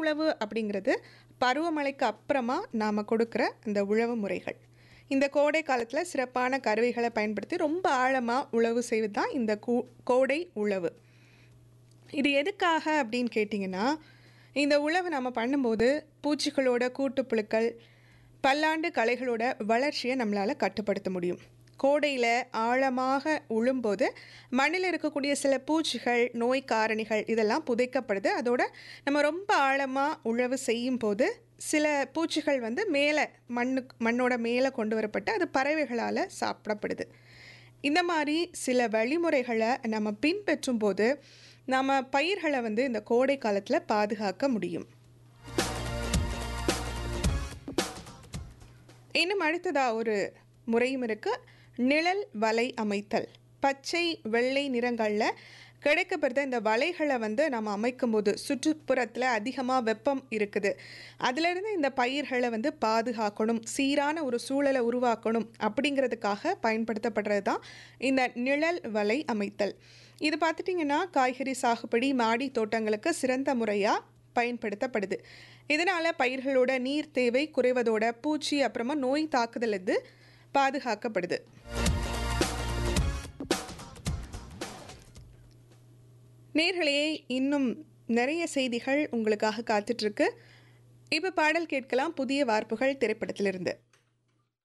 உழவு அப்படிங்கிறது பருவமழைக்கு அப்புறமா நாம் கொடுக்குற இந்த உழவு முறைகள் இந்த கோடை காலத்தில் சிறப்பான கருவிகளை பயன்படுத்தி ரொம்ப ஆழமாக உழவு செய்வது தான் இந்த கூ கோடை உழவு இது எதுக்காக அப்படின்னு கேட்டிங்கன்னா இந்த உழவு நம்ம பண்ணும்போது பூச்சிகளோட கூட்டுப்புழுக்கள் பல்லாண்டு களைகளோட வளர்ச்சியை நம்மளால் கட்டுப்படுத்த முடியும் கோடையில் ஆழமாக உழும்போது மண்ணில் இருக்கக்கூடிய சில பூச்சிகள் நோய் காரணிகள் இதெல்லாம் புதைக்கப்படுது அதோட நம்ம ரொம்ப ஆழமாக உழவு செய்யும் போது சில பூச்சிகள் வந்து மேலே மண்ணுக்கு மண்ணோட மேலே கொண்டு வரப்பட்டு அது பறவைகளால் சாப்பிடப்படுது இந்த மாதிரி சில வழிமுறைகளை நம்ம பின்பற்றும் போது நம்ம பயிர்களை வந்து இந்த கோடை காலத்தில் பாதுகாக்க முடியும் இன்னும் அடுத்ததா ஒரு முறையும் இருக்கு நிழல் வலை அமைத்தல் பச்சை வெள்ளை நிறங்களில் கிடைக்கப்படுற இந்த வலைகளை வந்து நம்ம அமைக்கும்போது சுற்றுப்புறத்தில் அதிகமாக வெப்பம் இருக்குது அதிலிருந்து இந்த பயிர்களை வந்து பாதுகாக்கணும் சீரான ஒரு சூழலை உருவாக்கணும் அப்படிங்கிறதுக்காக பயன்படுத்தப்படுறது தான் இந்த நிழல் வலை அமைத்தல் இது பார்த்துட்டிங்கன்னா காய்கறி சாகுபடி மாடி தோட்டங்களுக்கு சிறந்த முறையாக பயன்படுத்தப்படுது இதனால் பயிர்களோட நீர் தேவை குறைவதோட பூச்சி அப்புறமா நோய் தாக்குதல் இது பாதுகாக்கப்படுது நேர்களே இன்னும் நிறைய செய்திகள் உங்களுக்காக காத்துட்ருக்கு இப்போ பாடல் கேட்கலாம் புதிய வார்ப்புகள் திரைப்படத்திலிருந்து